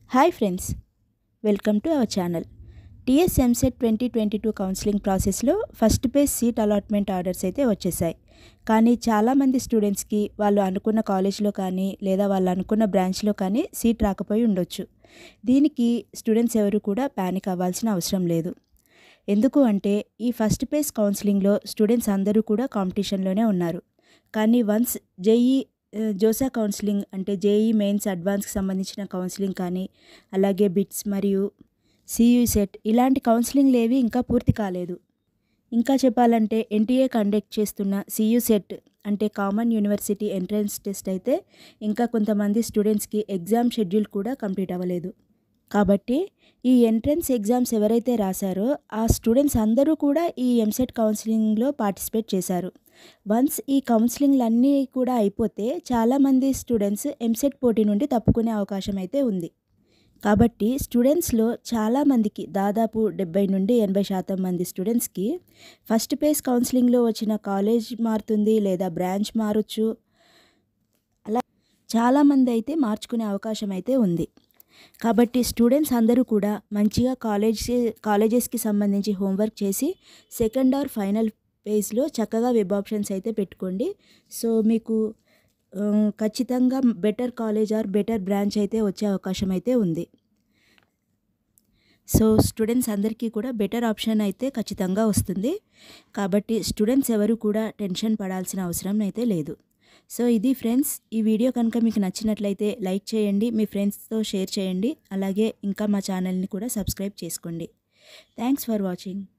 hi friends welcome to our channel TS EAMCET twenty twenty two counselling ప్రాసెస్లో first phase seat allotment orders అయితే వచ్చేసాయి కానీ చాలామంది స్టూడెంట్స్కి వాళ్ళు అనుకున్న కాలేజ్లో కానీ లేదా వాళ్ళు అనుకున్న బ్రాంచ్లో కానీ సీట్ రాకపోయి ఉండొచ్చు దీనికి స్టూడెంట్స్ ఎవరు కూడా ప్యానిక్ అవ్వాల్సిన అవసరం లేదు ఎందుకు అంటే ఈ ఫస్ట్ పేజ్ కౌన్సిలింగ్లో స్టూడెంట్స్ అందరూ కూడా కాంపిటీషన్లోనే ఉన్నారు కానీ వన్స్ జేఈ జోసా కౌన్సిలింగ్ అంటే జేఈ మెయిన్స్ అడ్వాన్స్కి సంబంధించిన కౌన్సిలింగ్ కానీ అలాగే బిట్స్ మరియు సియూ సెట్ ఇలాంటి కౌన్సిలింగ్లు ఏవి ఇంకా పూర్తి కాలేదు ఇంకా చెప్పాలంటే ఎన్టీఏ కండక్ట్ చేస్తున్న సియూ సెట్ అంటే కామన్ యూనివర్సిటీ ఎంట్రన్స్ టెస్ట్ అయితే ఇంకా కొంతమంది స్టూడెంట్స్కి ఎగ్జామ్ షెడ్యూల్ కూడా కంప్లీట్ అవ్వలేదు కాబట్టి ఈ ఎంట్రన్స్ ఎగ్జామ్స్ ఎవరైతే రాశారో ఆ స్టూడెంట్స్ అందరూ కూడా ఈ ఎంసెట్ కౌన్సిలింగ్లో పార్టిసిపేట్ చేశారు వన్స్ ఈ కౌన్సిలింగ్లు అన్నీ కూడా అయిపోతే చాలామంది స్టూడెంట్స్ ఎంసెట్ పోటీ నుండి తప్పుకునే అవకాశం అయితే ఉంది కాబట్టి స్టూడెంట్స్లో చాలామందికి దాదాపు డెబ్బై నుండి ఎనభై శాతం మంది స్టూడెంట్స్కి ఫస్ట్ పేజ్ కౌన్సిలింగ్లో వచ్చిన కాలేజ్ మారుతుంది లేదా బ్రాంచ్ మారచ్చు అలా చాలామంది అయితే మార్చుకునే అవకాశం అయితే ఉంది కాబట్టి స్టూడెంట్స్ అందరూ కూడా మంచిగా కాలేజ్ కాలేజెస్కి సంబంధించి హోంవర్క్ చేసి సెకండ్ ఆర్ ఫైనల్ పేజ్లో చక్కగా వెబ్ ఆప్షన్స్ అయితే పెట్టుకోండి సో మీకు ఖచ్చితంగా better college or better branch అయితే వచ్చే అవకాశం అయితే ఉంది సో స్టూడెంట్స్ అందరికీ కూడా బెటర్ ఆప్షన్ అయితే ఖచ్చితంగా వస్తుంది కాబట్టి స్టూడెంట్స్ ఎవరు కూడా టెన్షన్ పడాల్సిన అవసరం అయితే లేదు సో ఇది ఫ్రెండ్స్ ఈ వీడియో కనుక మీకు నచ్చినట్లయితే లైక్ చేయండి మీ ఫ్రెండ్స్తో షేర్ చేయండి అలాగే ఇంకా మా ఛానల్ని కూడా సబ్స్క్రైబ్ చేసుకోండి థ్యాంక్స్ ఫర్ వాచింగ్